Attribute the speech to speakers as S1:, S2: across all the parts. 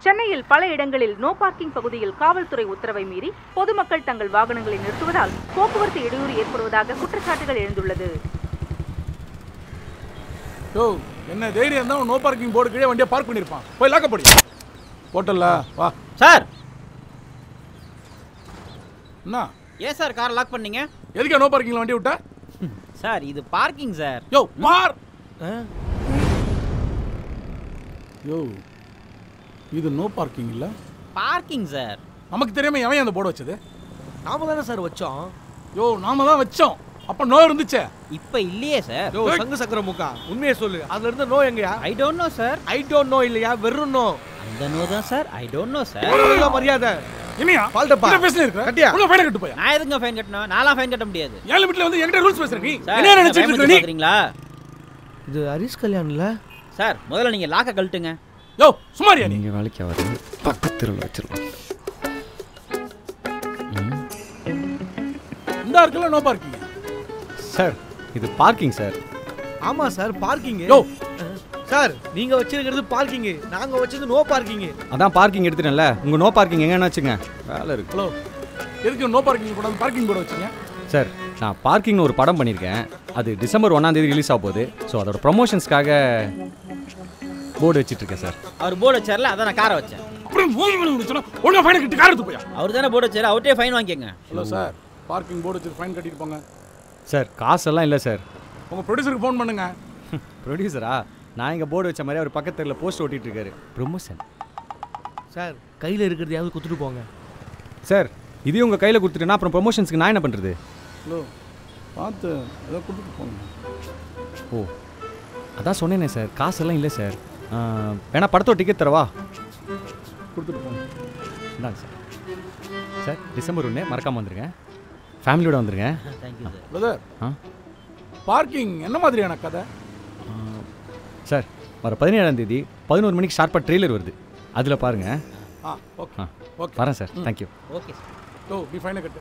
S1: சென்னையில் பல இடங்களில் நோ பார்க்கிங் பகுதியில் காவல்துறை உத்தரவை மீறி பொதுமக்கள் தங்கள் வாகனங்களை நிறுத்துவதால் போக்குவரத்து இடையூறு ஏற்படுவதாக குற்றச்சாட்டுகள் எழுந்துள்ளது
S2: யோ என்ன தைரியம் இருந்தால் நோ பார்க்கிங் போர்டு கீழே வண்டியை பார்க் பண்ணியிருப்பான் போய் லாக்க போடி ஹோட்டல்ல வா
S3: சார்
S2: என்ன
S3: ஏன் சார் கார் லாக் பண்ணீங்க
S2: எதுக்கே நோ பார்க்கிங்ல வண்டி விட்ட
S3: சார் இது பார்க்கிங் சார்
S2: யோ மார் யோ இது நோ பார்க்கிங் இல்ல
S3: பார்க்கிங் சார்
S2: நமக்கு தெரியாம எவன் அந்த போர்டு வச்சது
S4: நாம தானே சார் வச்சோம்
S2: யோ நாம தான் வச்சோம் அப்ப நோ இருந்துச்சே
S3: இப்போ இல்லையே சார்
S4: யோ சங்கு சக்கர முக்கா உண்மையை சொல்லு அதுல இருந்த நோ எங்கயா
S3: I don't know sir
S4: I don't know இல்லையா வெறும் நோ
S3: அந்த நோ தான் sir I don't know sir
S4: ஒழுங்கா மரியாதை
S2: இனியா
S4: பால்டப்பா.
S2: என்ன பேசினே இருக்க
S4: கட்டியா?
S2: உள்ள ஃபைன் கட்டு போயா
S3: நான் எதுங்க ஃபைன் கட்டணும் நான்லாம் ஃபைன் கட்ட முடியாது
S2: ஏழு லிமிட்ல வந்து என்கிட்ட ரூல்ஸ் பேசுற நீ
S3: சார்
S2: என்ன நினைச்சிட்டு இருக்க நீ
S3: பாக்குறீங்களா
S4: இது ஹரிஷ் கல்யாண்ல
S3: சார் முதல்ல நீங்க லாக்க கழட்டுங்க
S2: யோ சுமாரியா நீ
S5: நீங்கள் வேலைக்கு ஆகாது பக்கத்தில் வச்சிருக்கோம்
S2: இந்த இருக்குல்ல நோ பார்க்கிங்
S5: சார் இது பார்க்கிங் சார்
S4: ஆமா சார் பார்க்கிங்
S2: யோ
S4: சார் நீங்க வச்சிருக்கிறது பார்க்கிங் நாங்க வச்சது நோ பார்க்கிங்
S5: அதான் பார்க்கிங் எடுத்துட்டேன்ல உங்கள் நோ பார்க்கிங் எங்கன்னு வச்சுங்க வேலை இருக்கு
S2: ஹலோ எதுக்கு நோ பார்க்கிங் கூட பார்க்கிங் போர்டு வச்சீங்க
S5: சார் நான் பார்க்கிங்னு ஒரு படம் பண்ணியிருக்கேன் அது டிசம்பர் ஒன்றாம் தேதி ரிலீஸ் ஆக போகுது ஸோ அதோட ப்ரொமோஷன்ஸ்க்காக போர்டு வச்சிட்டு இருக்கேன் சார்
S3: அவர் போர்டு வச்சார்ல அதான் நான் காரை வச்சேன்
S2: அப்புறம் மூணு மணி முடிச்சுனா ஒழுங்கா ஃபைன் கட்டி கார் எடுத்து போயா
S3: அவர் தானே போர்டு வச்சாரு அவர்கிட்டயே ஃபைன் வாங்கிக்கங்க
S2: ஹலோ சார் பார்க்கிங் போர்டு வச்சு ஃபைன் கட்டிட்டு போங்க
S5: சார் காசெல்லாம் இல்லை சார்
S2: உங்க ப்ரொடியூசருக்கு ஃபோன் பண்ணுங்க
S5: ப்ரொடியூசரா நான் இங்கே போர்டு வச்ச மாதிரி அவர் பக்கத்தில் போஸ்ட் ஓட்டிட்டு இருக்காரு ப்ரொமோஷன்
S4: சார் கையில இருக்கிறதையாவது குத்துட்டு போங்க
S5: சார் இதையும் உங்கள் கையில் கொடுத்துட்டேன்னா அப்புறம் ப்ரொமோஷன்ஸ்க்கு நான் என்ன பண்ணுறது
S2: ஹலோ பார்த்து ஏதோ கொடுத்துட்டு போங்க
S5: ஓ அதான் சொன்னேனே சார் காசெல்லாம் இல்லை சார் ஆ, வேணா படத்தோட டிக்கெட் தரவா
S2: கொடுத்துட்டு போங்க
S5: இந்தாங்க சார் சார் டிசம்பர் ஒன்று மறக்காமல் வந்துருங்க ஃபேமிலியோட வந்துருங்க
S3: தேங்க்யூ சார்
S2: பிரதர்
S5: ஆ
S2: பார்க்கிங் என்ன மாதிரியான கதை
S5: ஆ, சார் வர பதினேழாம் தேதி பதினோரு மணிக்கு ஷார்ப்பாக ட்ரெய்லர் வருது அதில் பாருங்கள்
S2: ஆ ஓகே
S5: ஆ
S2: ஓகே
S5: வரேன் சார் தேங்க்யூ
S3: ஓகே சார்
S2: ஓ நீ ஃபைனை கட்டு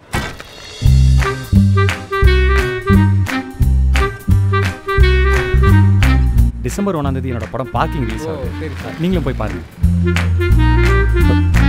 S5: டிசம்பர் ஒன்றாம் தேதி என்னோட படம் பார்க்கிங் ரிலீஸ்
S2: ஓ
S5: ஆகுது
S2: சரி சார்
S5: நீங்களும் போய் பாருங்கள்